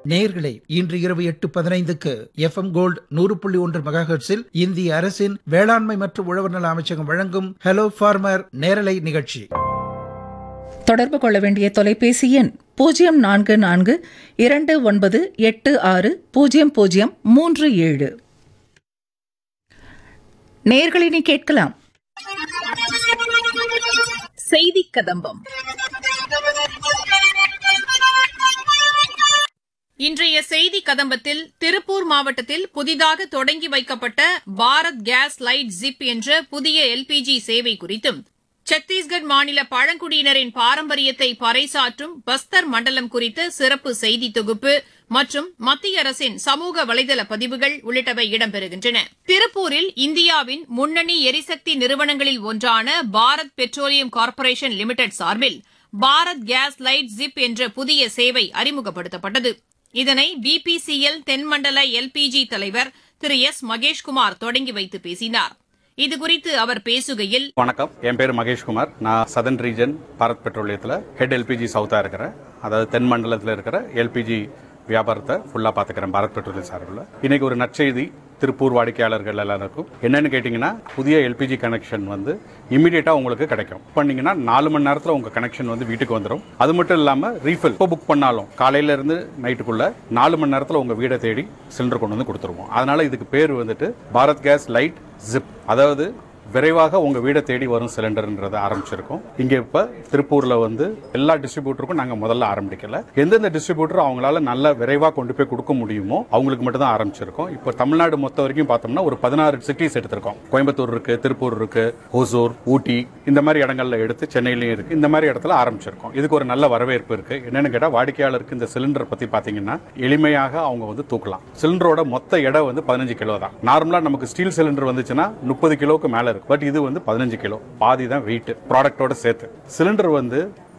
நேயர்களே இன்று இரவு எட்டு பதினைந்துக்கு எஃப்எம் கோல்டு நூறு புள்ளி ஒன்று மெகாஹெர்ட்ஸில் இந்திய அரசின் வேளாண்மை மற்றும் உழவர் நல அமைச்சகம் வழங்கும் ஹலோ ஃபார்மர் நேரலை நிகழ்ச்சி தொடர்பு கொள்ள வேண்டிய தொலைபேசி எண் பூஜ்ஜியம் நான்கு நான்கு இரண்டு ஒன்பது எட்டு ஆறு பூஜ்ஜியம் பூஜ்ஜியம் மூன்று ஏழு நேர்களினி கேட்கலாம் செய்தி கதம்பம் இன்றைய செய்தி கதம்பத்தில் திருப்பூர் மாவட்டத்தில் புதிதாக தொடங்கி வைக்கப்பட்ட பாரத் கேஸ் லைட் ஜிப் என்ற புதிய எல்பிஜி சேவை குறித்தும் சத்தீஸ்கர் மாநில பழங்குடியினரின் பாரம்பரியத்தை பறைசாற்றும் பஸ்தர் மண்டலம் குறித்த சிறப்பு செய்தி தொகுப்பு மற்றும் மத்திய அரசின் சமூக வலைதள பதிவுகள் உள்ளிட்டவை இடம்பெறுகின்றன திருப்பூரில் இந்தியாவின் முன்னணி எரிசக்தி நிறுவனங்களில் ஒன்றான பாரத் பெட்ரோலியம் கார்ப்பரேஷன் லிமிடெட் சார்பில் பாரத் கேஸ் லைட் ஜிப் என்ற புதிய சேவை அறிமுகப்படுத்தப்பட்டது இதனை பிபிசிஎல் தென்மண்டல எல்பிஜி தலைவர் திரு எஸ் மகேஷ்குமார் தொடங்கி வைத்து பேசினார் இதுகுறித்து அவர் பேசுகையில் வணக்கம் என் பேர் மகேஷ்குமார் நான் சதன் ரீஜன் பாரத் பெட்ரோலியத்தில் ஹெட் எல்பிஜி சவுத்தா இருக்கிறேன் அதாவது தென் மண்டலத்தில் இருக்கிற எல்பிஜி வியாபாரத்தை ஃபுல்லாக பார்த்துக்கிறேன் பாரத் பெட்ரோலியம் சார்பில் இன்னைக்கு ஒரு நற்செய்தி திருப்பூர் வாடிக்கையாளர்கள் எல்லாருக்கும் என்னன்னு கேட்டிங்கன்னா புதிய எல்பிஜி கனெக்ஷன் வந்து இமீடியட்டாக உங்களுக்கு கிடைக்கும் பண்ணீங்கன்னா நாலு மணி நேரத்தில் உங்கள் கனெக்ஷன் வந்து வீட்டுக்கு வந்துடும் அது மட்டும் இல்லாமல் ரீஃபில் இப்போ புக் பண்ணாலும் காலையில இருந்து நைட்டுக்குள்ள நாலு மணி நேரத்தில் உங்கள் வீடை தேடி சிலிண்டர் கொண்டு வந்து கொடுத்துருவோம் அதனால இதுக்கு பேர் வந்துட்டு பாரத் கேஸ் லைட் ஜிப் அதாவது விரைவாக உங்க வீடை தேடி வரும் சிலிண்டர்ன்றத ஆரம்பிச்சிருக்கோம் இங்க இப்ப திருப்பூர்ல வந்து எல்லா டிஸ்ட்ரிபியூட்டருக்கும் நாங்க முதல்ல ஆரம்பிக்கல எந்தெந்த டிஸ்ட்ரிபியூட்டர் அவங்களால நல்ல விரைவா கொண்டு போய் கொடுக்க முடியுமோ அவங்களுக்கு மட்டும் தான் ஆரம்பிச்சிருக்கோம் இப்போ தமிழ்நாடு மொத்த வரைக்கும் பார்த்தோம்னா ஒரு பதினாறு சிட்டிஸ் எடுத்திருக்கோம் கோயம்புத்தூர் இருக்கு திருப்பூர் இருக்கு ஹோசூர் ஊட்டி இந்த மாதிரி இடங்கள்ல எடுத்து சென்னையிலயும் இருக்கு இந்த மாதிரி இடத்துல ஆரம்பிச்சிருக்கோம் இதுக்கு ஒரு நல்ல வரவேற்பு இருக்கு என்னன்னு கேட்டா வாடிக்கையாளருக்கு இந்த சிலிண்டர் பத்தி பாத்தீங்கன்னா எளிமையாக அவங்க வந்து தூக்கலாம் சிலிண்டரோட மொத்த எடை வந்து பதினஞ்சு கிலோ தான் நார்மலா நமக்கு ஸ்டீல் சிலிண்டர் வந்துச்சுன்னா முப்பது கிலோக்கு மேல இருக்கு பட் இது வந்து பதினஞ்சு கிலோ பாதி தான் வெயிட் ப்ராடக்டோட சேர்த்து சிலிண்டர் வந்து